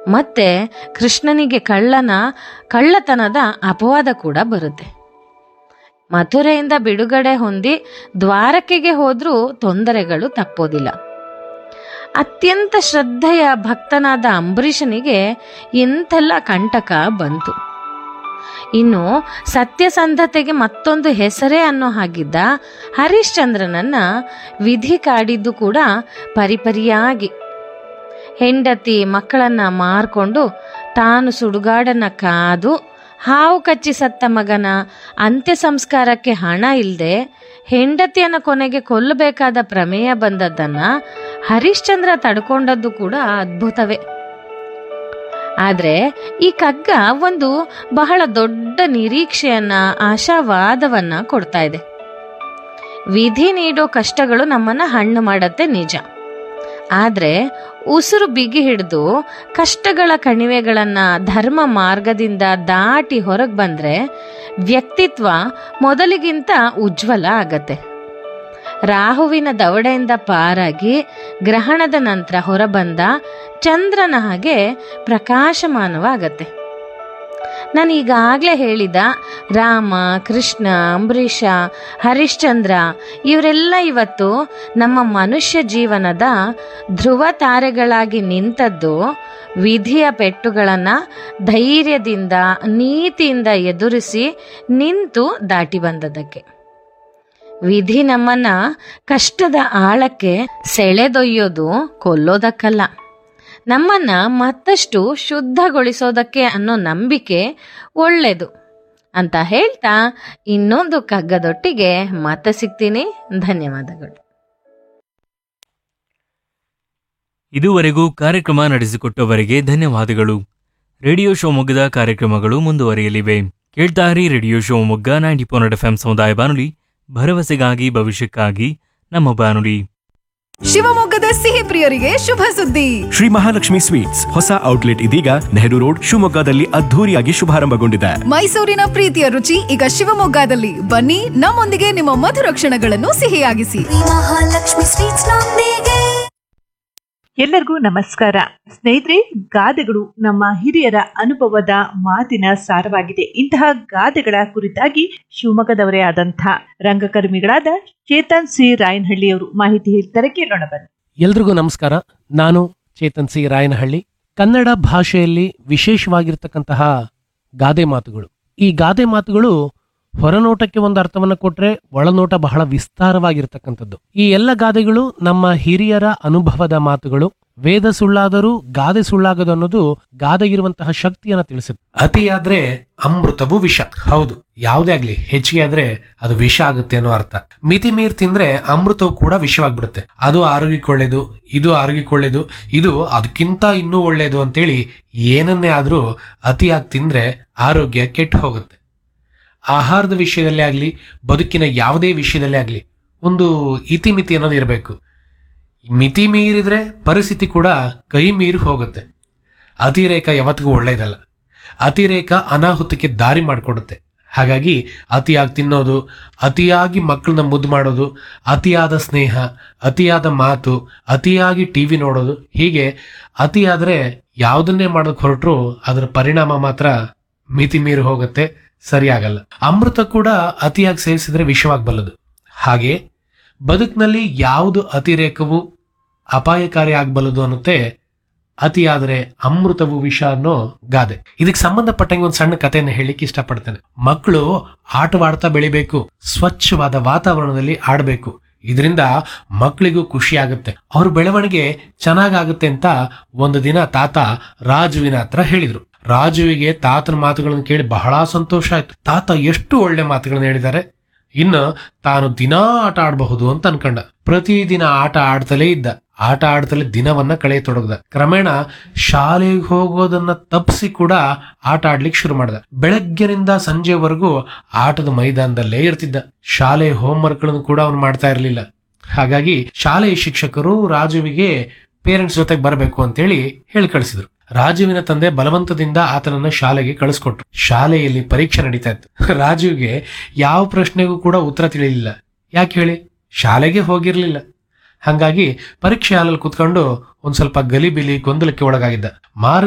ಮತ್ತೆ ಕೃಷ್ಣನಿಗೆ ಕಳ್ಳನ ಕಳ್ಳತನದ ಅಪವಾದ ಕೂಡ ಬರುತ್ತೆ ಮಥುರೆಯಿಂದ ಬಿಡುಗಡೆ ಹೊಂದಿ ದ್ವಾರಕೆಗೆ ಹೋದ್ರೂ ತೊಂದರೆಗಳು ತಪ್ಪೋದಿಲ್ಲ ಅತ್ಯಂತ ಶ್ರದ್ಧೆಯ ಭಕ್ತನಾದ ಅಂಬರೀಷನಿಗೆ ಎಂತೆಲ್ಲ ಕಂಟಕ ಬಂತು ಇನ್ನು ಸತ್ಯಸಂಧತೆಗೆ ಮತ್ತೊಂದು ಹೆಸರೇ ಅನ್ನೋ ಹಾಗಿದ್ದ ಹರಿಶ್ಚಂದ್ರನನ್ನ ವಿಧಿ ಕಾಡಿದ್ದು ಕೂಡ ಪರಿಪರಿಯಾಗಿ ಹೆಂಡತಿ ಮಕ್ಕಳನ್ನ ಮಾರ್ಕೊಂಡು ತಾನು ಸುಡುಗಾಡನ್ನ ಕಾದು ಹಾವು ಕಚ್ಚಿ ಸತ್ತ ಮಗನ ಅಂತ್ಯ ಸಂಸ್ಕಾರಕ್ಕೆ ಹಣ ಇಲ್ಲದೆ ಹೆಂಡತಿಯನ್ನ ಕೊನೆಗೆ ಕೊಲ್ಲಬೇಕಾದ ಪ್ರಮೇಯ ಬಂದದ್ದನ್ನ ಹರಿಶ್ಚಂದ್ರ ತಡ್ಕೊಂಡದ್ದು ಕೂಡ ಅದ್ಭುತವೇ ಆದ್ರೆ ಈ ಕಗ್ಗ ಒಂದು ಬಹಳ ದೊಡ್ಡ ನಿರೀಕ್ಷೆಯನ್ನ ಆಶಾವಾದವನ್ನ ಕೊಡ್ತಾ ಇದೆ ವಿಧಿ ನೀಡೋ ಕಷ್ಟಗಳು ನಮ್ಮನ್ನ ಹಣ್ಣು ಮಾಡತ್ತೆ ನಿಜ ಆದ್ರೆ ಉಸಿರು ಬಿಗಿ ಹಿಡಿದು ಕಷ್ಟಗಳ ಕಣಿವೆಗಳನ್ನ ಧರ್ಮ ಮಾರ್ಗದಿಂದ ದಾಟಿ ಹೊರಗೆ ಬಂದ್ರೆ ವ್ಯಕ್ತಿತ್ವ ಮೊದಲಿಗಿಂತ ಉಜ್ವಲ ಆಗತ್ತೆ ರಾಹುವಿನ ದವಡೆಯಿಂದ ಪಾರಾಗಿ ಗ್ರಹಣದ ನಂತರ ಹೊರಬಂದ ಚಂದ್ರನ ಹಾಗೆ ಪ್ರಕಾಶಮಾನವಾಗತ್ತೆ ನಾನು ಈಗಾಗಲೇ ಹೇಳಿದ ರಾಮ ಕೃಷ್ಣ ಅಂಬರೀಷ ಹರಿಶ್ಚಂದ್ರ ಇವರೆಲ್ಲ ಇವತ್ತು ನಮ್ಮ ಮನುಷ್ಯ ಜೀವನದ ಧ್ರುವ ತಾರೆಗಳಾಗಿ ನಿಂತದ್ದು ವಿಧಿಯ ಪೆಟ್ಟುಗಳನ್ನು ಧೈರ್ಯದಿಂದ ನೀತಿಯಿಂದ ಎದುರಿಸಿ ನಿಂತು ದಾಟಿ ಬಂದದಕ್ಕೆ ವಿಧಿ ನಮ್ಮನ್ನ ಕಷ್ಟದ ಆಳಕ್ಕೆ ಸೆಳೆದೊಯ್ಯೋದು ಕೊಲ್ಲೋದಕ್ಕಲ್ಲ ನಮ್ಮನ್ನ ಮತ್ತಷ್ಟು ಶುದ್ಧಗೊಳಿಸೋದಕ್ಕೆ ಅನ್ನೋ ನಂಬಿಕೆ ಒಳ್ಳೆಯದು ಅಂತ ಹೇಳ್ತಾ ಇನ್ನೊಂದು ಕಗ್ಗದೊಟ್ಟಿಗೆ ಮತ್ತೆ ಸಿಗ್ತೀನಿ ಧನ್ಯವಾದಗಳು ಇದುವರೆಗೂ ಕಾರ್ಯಕ್ರಮ ನಡೆಸಿಕೊಟ್ಟವರಿಗೆ ಧನ್ಯವಾದಗಳು ರೇಡಿಯೋ ಶಿವಮೊಗ್ಗದ ಕಾರ್ಯಕ್ರಮಗಳು ಮುಂದುವರಿಯಲಿವೆ ಕೇಳ್ತಾರಿ radio Shivamogga ninety four F ಸಮುದಾಯ ಬಾನುಲಿ ಭರವಸೆಗಾಗಿ ಭವಿಷ್ಯಕ್ಕಾಗಿ ನಮ್ಮ ಬಾನುಲಿ ಶಿವಮೊಗ್ಗದ ಸಿಹಿ ಪ್ರಿಯರಿಗೆ ಶುಭ ಸುದ್ದಿ ಶ್ರೀ ಮಹಾಲಕ್ಷ್ಮಿ ಸ್ವೀಟ್ಸ್ ಹೊಸ ಔಟ್ಲೆಟ್ ಇದೀಗ ನೆಹರು ರೋಡ್ ಶಿವಮೊಗ್ಗದಲ್ಲಿ ಅದ್ಧೂರಿಯಾಗಿ ಶುಭಾರಂಭಗೊಂಡಿದೆ ಮೈಸೂರಿನ ಪ್ರೀತಿಯ ರುಚಿ ಈಗ ಶಿವಮೊಗ್ಗದಲ್ಲಿ ಬನ್ನಿ ನಮ್ಮೊಂದಿಗೆ ನಿಮ್ಮ ಮಧುರ ಕ್ಷಣಗಳನ್ನು ಸಿಹಿಯಾಗಿಸಿ ಮಹಾಲಕ್ಷ್ಮಿ ಸ್ವೀಟ್ಸ್ ನೊಂದಿಗೆ ಎಲ್ಲರಿಗೂ ನಮಸ್ಕಾರ ಸ್ನೇಹಿತರೆ ಗಾದೆಗಳು ನಮ್ಮ ಹಿರಿಯರ ಅನುಭವದ ಮಾತಿನ ಸಾರವಾಗಿದೆ ಇಂತಹ ಗಾದೆಗಳ ಕುರಿತಾಗಿ ಶಿವಮೊಗ್ಗದವರೇ ಆದಂಥ ರಂಗಕರ್ಮಿಗಳಾದ ಚೇತನ್ ಸಿ ರಾಯನಹಳ್ಳಿಯವರು ಮಾಹಿತಿ ಹೇಳ್ತಾರೆ ಕೇಳೋಣ ಬನ್ನಿ ಎಲ್ರಿಗೂ ನಮಸ್ಕಾರ ನಾನು ಚೇತನ್ ಸಿ ರಾಯನಹಳ್ಳಿ ಕನ್ನಡ ಭಾಷೆಯಲ್ಲಿ ವಿಶೇಷವಾಗಿರ್ತಕ್ಕಂತಹ ಗಾದೆ ಮಾತುಗಳು ಈ ಗಾದೆ ಮಾತುಗಳು ಹೊರನೋಟಕ್ಕೆ ಒಂದು ಅರ್ಥವನ್ನ ಕೊಟ್ರೆ ಒಳನೋಟ ಬಹಳ ವಿಸ್ತಾರವಾಗಿರ್ತಕ್ಕಂಥದ್ದು ಈ ಎಲ್ಲ ಗಾದೆಗಳು ನಮ್ಮ ಹಿರಿಯರ ಅನುಭವದ ಮಾತುಗಳು ವೇದ ಸುಳ್ಳಾದರೂ ಗಾದೆ ಸುಳ್ಳಾಗದು ಅನ್ನೋದು ಗಾದೆಗಿರುವಂತಹ ಶಕ್ತಿಯನ್ನ ತಿಳಿಸುತ್ತೆ ಅತಿಯಾದ್ರೆ ಅಮೃತವು ವಿಷ ಹೌದು ಯಾವುದೇ ಆಗ್ಲಿ ಹೆಚ್ಚಿಗೆ ಆದ್ರೆ ಅದು ವಿಷ ಆಗುತ್ತೆ ಅನ್ನೋ ಅರ್ಥ ಮಿತಿ ಮೀರ್ ತಿಂದ್ರೆ ಅಮೃತವು ಕೂಡ ವಿಷವಾಗ್ಬಿಡುತ್ತೆ ಅದು ಆರೋಗ್ಯಕ್ಕೆ ಒಳ್ಳೇದು ಇದು ಆರೋಗ್ಯಕ್ಕೆ ಒಳ್ಳೇದು ಇದು ಅದಕ್ಕಿಂತ ಇನ್ನೂ ಒಳ್ಳೇದು ಅಂತೇಳಿ ಏನನ್ನೇ ಆದ್ರೂ ಅತಿಯಾಗಿ ತಿಂದ್ರೆ ಆರೋಗ್ಯ ಕೆಟ್ಟು ಹೋಗುತ್ತೆ ಆಹಾರದ ವಿಷಯದಲ್ಲೇ ಆಗ್ಲಿ ಬದುಕಿನ ಯಾವುದೇ ವಿಷಯದಲ್ಲೇ ಆಗ್ಲಿ ಒಂದು ಇತಿಮಿತಿ ಅನ್ನೋದು ಇರಬೇಕು ಮಿತಿ ಮೀರಿದ್ರೆ ಪರಿಸ್ಥಿತಿ ಕೂಡ ಕೈ ಮೀರಿ ಹೋಗುತ್ತೆ ಅತಿರೇಕ ಯಾವತ್ತಿಗೂ ಒಳ್ಳೆಯದಲ್ಲ ಅತಿರೇಕ ಅನಾಹುತಕ್ಕೆ ದಾರಿ ಮಾಡಿಕೊಡುತ್ತೆ ಹಾಗಾಗಿ ಅತಿಯಾಗಿ ತಿನ್ನೋದು ಅತಿಯಾಗಿ ಮಕ್ಕಳನ್ನ ಮುದ್ದು ಮಾಡೋದು ಅತಿಯಾದ ಸ್ನೇಹ ಅತಿಯಾದ ಮಾತು ಅತಿಯಾಗಿ ಟಿವಿ ನೋಡೋದು ಹೀಗೆ ಅತಿಯಾದ್ರೆ ಯಾವುದನ್ನೇ ಮಾಡೋಕೆ ಹೊರಟ್ರು ಅದರ ಪರಿಣಾಮ ಮಾತ್ರ ಮಿತಿ ಮೀರಿ ಹೋಗುತ್ತೆ ಸರಿಯಾಗಲ್ಲ ಅಮೃತ ಕೂಡ ಅತಿಯಾಗಿ ಸೇವಿಸಿದ್ರೆ ವಿಷವಾಗಬಲ್ಲದು ಹಾಗೆ ಬದುಕಿನಲ್ಲಿ ಯಾವುದು ಅತಿರೇಕವು ಅಪಾಯಕಾರಿ ಆಗಬಲ್ಲದು ಅನ್ನುತ್ತೆ ಅತಿಯಾದರೆ ಅಮೃತವು ವಿಷ ಅನ್ನೋ ಗಾದೆ ಇದಕ್ಕೆ ಸಂಬಂಧಪಟ್ಟಂಗೆ ಒಂದು ಸಣ್ಣ ಕಥೆಯನ್ನು ಹೇಳಿಕ್ಕೆ ಇಷ್ಟಪಡ್ತೇನೆ ಮಕ್ಕಳು ಆಟವಾಡ್ತಾ ಬೆಳಿಬೇಕು ಸ್ವಚ್ಛವಾದ ವಾತಾವರಣದಲ್ಲಿ ಆಡಬೇಕು ಇದರಿಂದ ಮಕ್ಕಳಿಗೂ ಖುಷಿ ಆಗುತ್ತೆ ಅವ್ರ ಬೆಳವಣಿಗೆ ಚೆನ್ನಾಗಾಗುತ್ತೆ ಅಂತ ಒಂದು ದಿನ ತಾತ ರಾಜುವಿನ ಹತ್ರ ಹೇಳಿದ್ರು ರಾಜುವಿಗೆ ತಾತನ ಮಾತುಗಳನ್ನು ಕೇಳಿ ಬಹಳ ಸಂತೋಷ ಆಯ್ತು ತಾತ ಎಷ್ಟು ಒಳ್ಳೆ ಮಾತುಗಳನ್ನು ಹೇಳಿದ್ದಾರೆ ಇನ್ನು ತಾನು ದಿನಾ ಆಟ ಆಡಬಹುದು ಅಂತ ಅನ್ಕೊಂಡ ಪ್ರತಿದಿನ ಆಟ ಆಡ್ತಲೇ ಇದ್ದ ಆಟ ಆಡ್ತಲೇ ದಿನವನ್ನ ಕಳೆಯತೊಡಗ್ದ ಕ್ರಮೇಣ ಶಾಲೆಗೆ ಹೋಗೋದನ್ನ ತಪ್ಪಿಸಿ ಕೂಡ ಆಟ ಆಡ್ಲಿಕ್ಕೆ ಶುರು ಮಾಡ್ದ ಬೆಳಗ್ಗಿನಿಂದ ಸಂಜೆವರೆಗೂ ಆಟದ ಮೈದಾನದಲ್ಲೇ ಇರ್ತಿದ್ದ ಶಾಲೆ ಹೋಮ್ವರ್ಕ್ಗಳನ್ನು ಕೂಡ ಅವನು ಮಾಡ್ತಾ ಇರಲಿಲ್ಲ ಹಾಗಾಗಿ ಶಾಲೆಯ ಶಿಕ್ಷಕರು ರಾಜುವಿಗೆ ಪೇರೆಂಟ್ಸ್ ಜೊತೆಗೆ ಬರಬೇಕು ಅಂತೇಳಿ ಹೇಳಿ ಕಳಿಸಿದ್ರು ರಾಜುವಿನ ತಂದೆ ಬಲವಂತದಿಂದ ಆತನನ್ನ ಶಾಲೆಗೆ ಕಳಿಸ್ಕೊಟ್ರು ಶಾಲೆಯಲ್ಲಿ ಪರೀಕ್ಷೆ ನಡೀತಾ ಇತ್ತು ರಾಜುವಿಗೆ ಯಾವ ಪ್ರಶ್ನೆಗೂ ಕೂಡ ಉತ್ತರ ತಿಳಿಲಿಲ್ಲ ಯಾಕೆ ಹೇಳಿ ಶಾಲೆಗೆ ಹೋಗಿರ್ಲಿಲ್ಲ ಹಂಗಾಗಿ ಪರೀಕ್ಷೆ ಹಾಲಲ್ಲಿ ಕುತ್ಕೊಂಡು ಒಂದ್ ಸ್ವಲ್ಪ ಗಲಿಬಿಲಿ ಗೊಂದಲಕ್ಕೆ ಒಳಗಾಗಿದ್ದ ಮಾರ